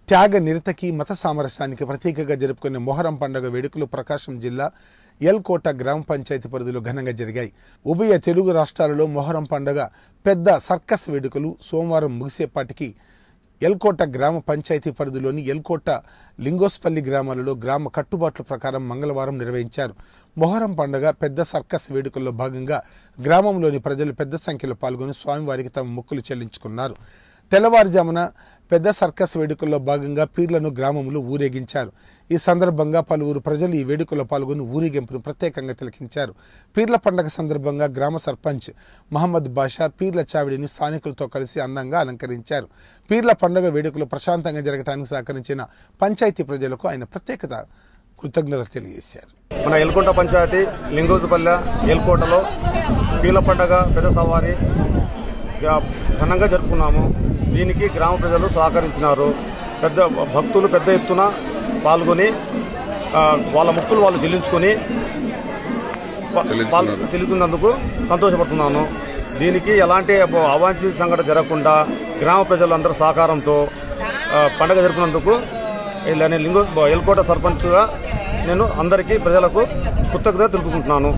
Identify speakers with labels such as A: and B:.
A: త్యాగ నిరతకి మత సామరస్యానికి ప్రతీకగా జరుపుకునే మొహరం పండుగ వేడుకలు ప్రకాశం జిల్లా ఎల్కోట గ్రామ పంచాయతీ పరిధిలో ఘనంగా జరిగాయి ఉభయ తెలుగు రాష్ట్రాలలో మొహరం పండుగ పెద్ద సర్కస్ వేడుకలు సోమవారం ముగిసేపాటికి ఎల్కోట గ్రామ పంచాయతీ పరిధిలోని ఎల్కోట లింగోస్పల్లి గ్రామాలలో గ్రామ కట్టుబాట్ల ప్రకారం మంగళవారం నిర్వహించారు మొహరం పండుగ పెద్ద సర్కస్ వేడుకల్లో భాగంగా గ్రామంలోని ప్రజలు పెద్ద సంఖ్యలో పాల్గొని స్వామివారికి తమ మొక్కులు చెల్లించుకున్నారు తెల్లవారుజామున పెద్ద సర్కస్ వేడుకల్లో భాగంగా పీర్లను గ్రామంలో ఊరేగించారు ఈ సందర్భంగా పలువురు ప్రజలు ఈ వేడుకలో పాల్గొని ఊరేగింపును ప్రత్యేకంగా తిలకించారు పీర్ల పండగ సందర్భంగా గ్రామ సర్పంచ్ మహమ్మద్ బాషా పీర్ల చావిడిని స్థానికులతో కలిసి అందంగా అలంకరించారు పీర్ల పండుగ వేడుకలు ప్రశాంతంగా జరగడానికి సహకరించిన పంచాయతీ ప్రజలకు ఆయన ప్రత్యేకత కృతజ్ఞతలు తెలియజేశారు
B: మన ఎల్కొండ పంచాయతీ లింగోజుపల్లె ఎల్కోటలో పీల పండగ పెద్ద సవారి ఇక ఘనంగా జరుపుకున్నాము దీనికి గ్రామ ప్రజలు సహకరించినారు పెద్ద భక్తులు పెద్ద ఎత్తున పాల్గొని ఆ, వాళ్ళ మొక్కులు వాళ్ళు చెల్లించుకొని పా- పాల్- చెల్లిస్తున్నందుకు సంతోషపడుతున్నాను దీనికి ఎలాంటి అవ- అవాంఛిత సంఘటన జరగకుండా గ్రామ ప్రజలందరూ సహకారంతో ఆ, పండగ జరుపుకున్నందుకు ఇలా నేను లింగో ఎల్కోట సర్పంచ్గా నేను అందరికీ ప్రజలకు కృతజ్ఞత తెలుపుకుంటున్నాను